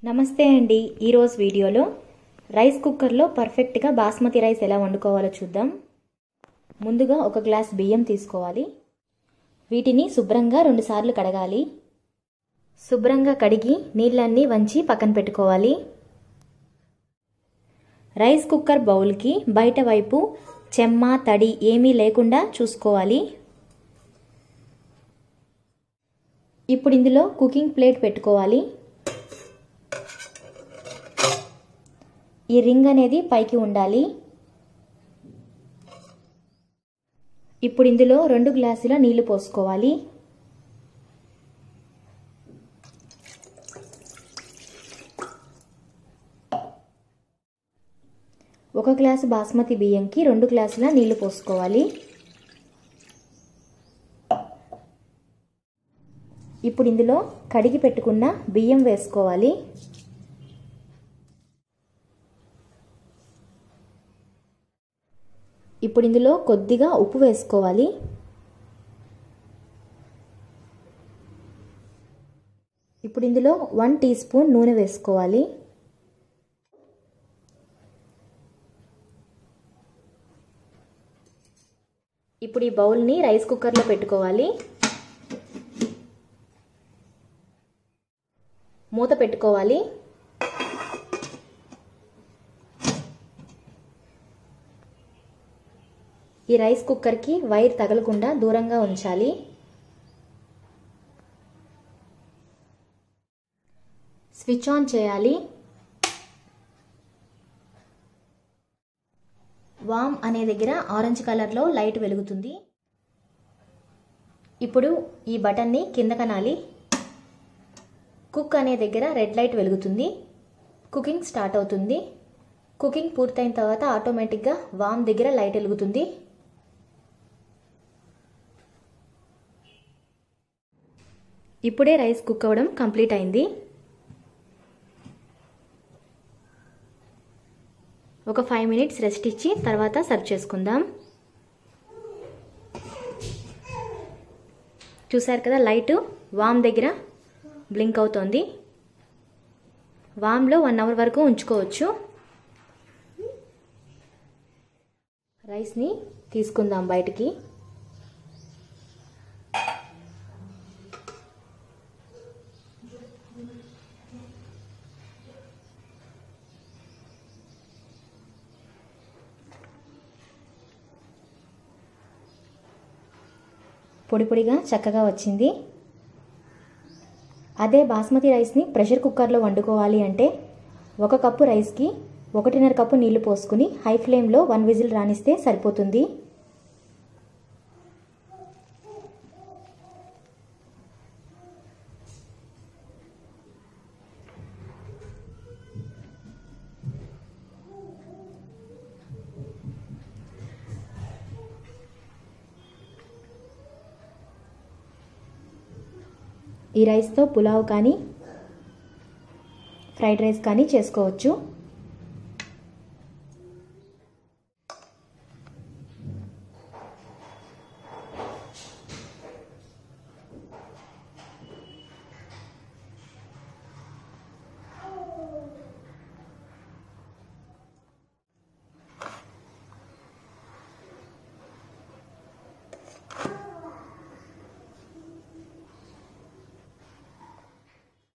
నమస్తే అండి ఈరోజు వీడియోలో రైస్ కుక్కర్లో పర్ఫెక్ట్గా బాస్మతి రైస్ ఎలా వండుకోవాలో చూద్దాం ముందుగా ఒక గ్లాస్ బియ్యం తీసుకోవాలి వీటిని శుభ్రంగా రెండుసార్లు కడగాలి శుభ్రంగా కడిగి నీళ్ళన్నీ వంచి పక్కన పెట్టుకోవాలి రైస్ కుక్కర్ బౌల్కి బయట వైపు చెమ్మ తడి ఏమీ లేకుండా చూసుకోవాలి ఇప్పుడు ఇందులో కుకింగ్ ప్లేట్ పెట్టుకోవాలి ఈ రింగ్ అనేది పైకి ఉండాలి ఇప్పుడు ఇందులో రెండు గ్లాసుల నీళ్లు పోసుకోవాలి ఒక గ్లాసు బాస్మతి బియ్యంకి రెండు గ్లాసుల నీళ్లు పోసుకోవాలి ఇప్పుడు ఇందులో కడిగి పెట్టుకున్న బియ్యం వేసుకోవాలి ఇప్పుడు ఇందులో కొద్దిగా ఉప్పు వేసుకోవాలి ఇప్పుడు ఇందులో వన్ టీ స్పూన్ నూనె వేసుకోవాలి ఇప్పుడు ఈ బౌల్ని రైస్ కుక్కర్లో పెట్టుకోవాలి మూత పెట్టుకోవాలి ఈ రైస్ కుక్కర్కి వైర్ తగలకుండా దూరంగా ఉంచాలి స్విచ్ ఆన్ చేయాలి వామ్ అనే దగ్గర ఆరెంజ్ కలర్లో లైట్ వెలుగుతుంది ఇప్పుడు ఈ బటన్ని కింద కనాలి కుక్ అనే దగ్గర రెడ్ లైట్ వెలుగుతుంది కుకింగ్ స్టార్ట్ అవుతుంది కుకింగ్ పూర్తయిన తర్వాత ఆటోమేటిక్గా వామ్ దగ్గర లైట్ వెలుగుతుంది ఇప్పుడే రైస్ కుక్ అవ్వడం కంప్లీట్ అయింది ఒక ఫైవ్ మినిట్స్ రెస్ట్ ఇచ్చి తర్వాత సర్వ్ చేసుకుందాం చూసారు కదా లైట్ వామ్ దగ్గర బ్లింక్ అవుతోంది వామ్లో వన్ అవర్ వరకు ఉంచుకోవచ్చు రైస్ని తీసుకుందాం బయటికి పొడి పొడిగా చక్కగా వచ్చింది అదే బాస్మతి రైస్ని ప్రెషర్ కుక్కర్లో వండుకోవాలి అంటే ఒక కప్పు రైస్కి ఒకటిన్నర కప్పు నీళ్లు పోసుకుని హై ఫ్లేమ్లో వన్ విజిల్ రాణిస్తే సరిపోతుంది ఈ రైస్తో పులావ్ కానీ ఫ్రైడ్ రైస్ కానీ చేసుకోవచ్చు